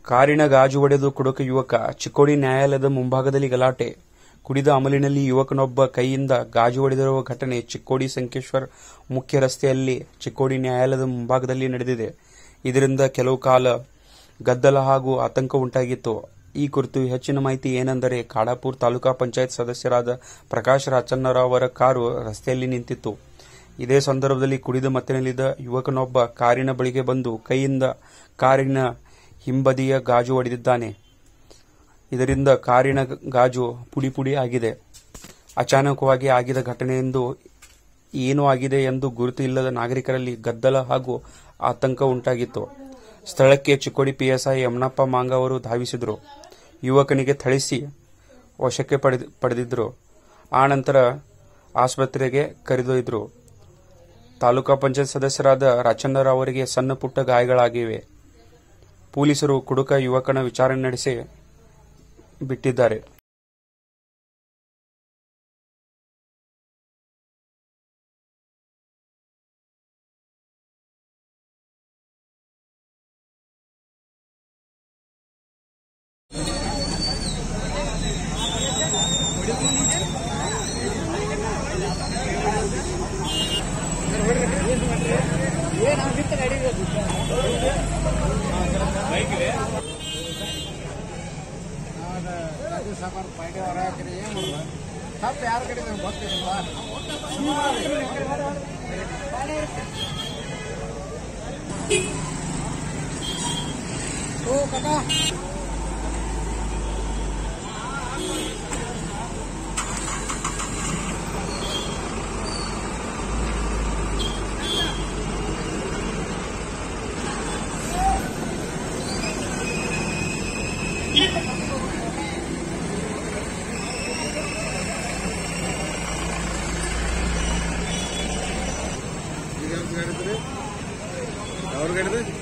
ಕಾರಿನ ಗಾಜು ಒಡೆದು ಕುಡುಕ ಯುವಕ ಚಿಕ್ಕೋಡಿ ನ್ಯಾಯಾಲಯದ ಮುಂಭಾಗದಲ್ಲಿ ಗಲಾಟೆ ಕುಡಿದ ಅಮಲಿನಲ್ಲಿ ಯುವಕನೊಬ್ಬ ಕೈಯಿಂದ ಗಾಜು ಹೊಡೆದಿರುವ ಘಟನೆ ಚಿಕ್ಕೋಡಿ ಸಂಕೇಶ್ವರ್ ಮುಖ್ಯ ರಸ್ತೆಯಲ್ಲಿ ಚಿಕ್ಕೋಡಿ ನ್ಯಾಯಾಲಯದ ಮುಂಭಾಗದಲ್ಲಿ ನಡೆದಿದೆ ಇದರಿಂದ ಕೆಲವು ಕಾಲ ಗದ್ದಲ ಹಾಗೂ ಆತಂಕ ಉಂಟಾಗಿತ್ತು ಈ ಕುರಿತು ಹೆಚ್ಚಿನ ಮಾಹಿತಿ ಏನೆಂದರೆ ಖಾಡಾಪುರ ತಾಲೂಕಾ ಪಂಚಾಯತ್ ಸದಸ್ಯರಾದ ಪ್ರಕಾಶ್ ರಾಚನ್ನರಾವ್ ಅವರ ಕಾರು ರಸ್ತೆಯಲ್ಲಿ ನಿಂತಿತ್ತು ಇದೇ ಸಂದರ್ಭದಲ್ಲಿ ಕುಡಿದ ಮತ್ತಿನಲ್ಲಿದ್ದ ಯುವಕನೊಬ್ಬ ಕಾರಿನ ಬಳಿಗೆ ಬಂದು ಕೈಯಿಂದ ಕಾರಿನ ಹಿಂಬದಿಯ ಗಾಜು ಹೊಡೆದಿದ್ದಾನೆ ಇದರಿಂದ ಕಾರಿನ ಗಾಜು ಪುಡಿ ಪುಡಿ ಆಗಿದೆ ಅಚಾನಕವಾಗಿ ಆಗಿದ ಘಟನೆ ಎಂದು ಏನು ಆಗಿದೆ ಎಂದು ಗುರುತು ಇಲ್ಲದ ನಾಗರಿಕರಲ್ಲಿ ಗದ್ದಲ ಹಾಗೂ ಆತಂಕ ಉಂಟಾಗಿತ್ತು ಸ್ಥಳಕ್ಕೆ ಚಿಕ್ಕೋಡಿ ಪಿಎಸ್ಐ ಯಮನಪ್ಪ ಮಾಂಗ ಅವರು ಧಾವಿಸಿದರು ಯುವಕನಿಗೆ ಥಳಿಸಿ ವಶಕ್ಕೆ ಪಡೆದ- ಪಡೆದಿದ್ರು ಆ ನಂತರ ಆಸ್ಪತ್ರೆಗೆ ಕರೆದೊಯ್ದರು ತಾಲೂಕಾ ಪಂಚಾಯತ್ ಸದಸ್ಯರಾದ ರಾಚನ್ನರಾವ್ ಅವರಿಗೆ ಸಣ್ಣ ಪುಟ್ಟ ಗಾಯಗಳಾಗಿವೆ ಪೊಲೀಸರು ಕುಡುಕ ಯುವಕನ ವಿಚಾರಣೆ ನಡೆಸಿ ಬಿಟ್ಟಿದ್ದಾರೆ ತಪ್ಪು ಯಾರ ಕಡೆ ಗೊತ್ತಿಲ್ಲ ಓ ಕಕ್ಕ ಅವ್ರ ಗಾಡಿದ